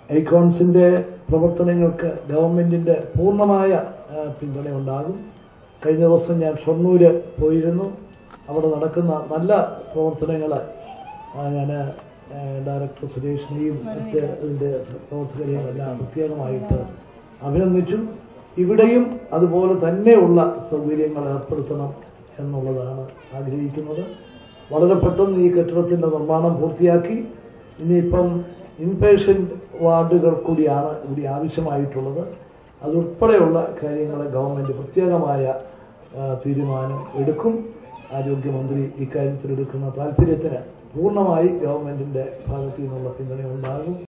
ഐക്കോൺസിന്റെ പ്രവർത്തനങ്ങൾക്ക് ഗവൺമെന്റിന്റെ പൂർണ്ണമായ ആ, പിന്തുണ ഉണ്ടാകും കഴിഞ്ഞ ദിവസം ഞാൻ ഷൊർണൂര് പോയിരുന്നു അവിടെ നടക്കുന്ന നല്ല പ്രവർത്തനങ്ങൾ ഞാൻ ഡയറക്ടർ സുരേഷിനെയും മറ്റ് ഇതിന്റെ പ്രവർത്തകരെയും എല്ലാം പ്രത്യേകമായിട്ട് അഭിനന്ദിച്ചു ഇവിടെയും അതുപോലെ തന്നെയുള്ള സൗകര്യങ്ങൾ ഏർപ്പെടുത്തണം എന്നുള്ളതാണ് ആഗ്രഹിക്കുന്നത് വളരെ പെട്ടെന്ന് ഈ കെട്ടിടത്തിന്റെ നിർമ്മാണം പൂർത്തിയാക്കി ഇനിയിപ്പം ഇൻപേഷ്യന്റ് വാർഡുകൾ കൂടിയാണ് ഇവിടെ ആവശ്യമായിട്ടുള്ളത് അതുൾപ്പെടെയുള്ള കാര്യങ്ങൾ ഗവൺമെന്റ് പ്രത്യേകമായ ആ, തീരുമാനം എടുക്കും ആരോഗ്യമന്ത്രി ഇക്കാര്യത്തിൽ എടുക്കുന്ന താല്പര്യത്തിന് പൂർണ്ണമായി ഗവൺമെന്റിന്റെ ഭാഗത്തു നിന്നുള്ള പിന്തുണ ഉണ്ടാകും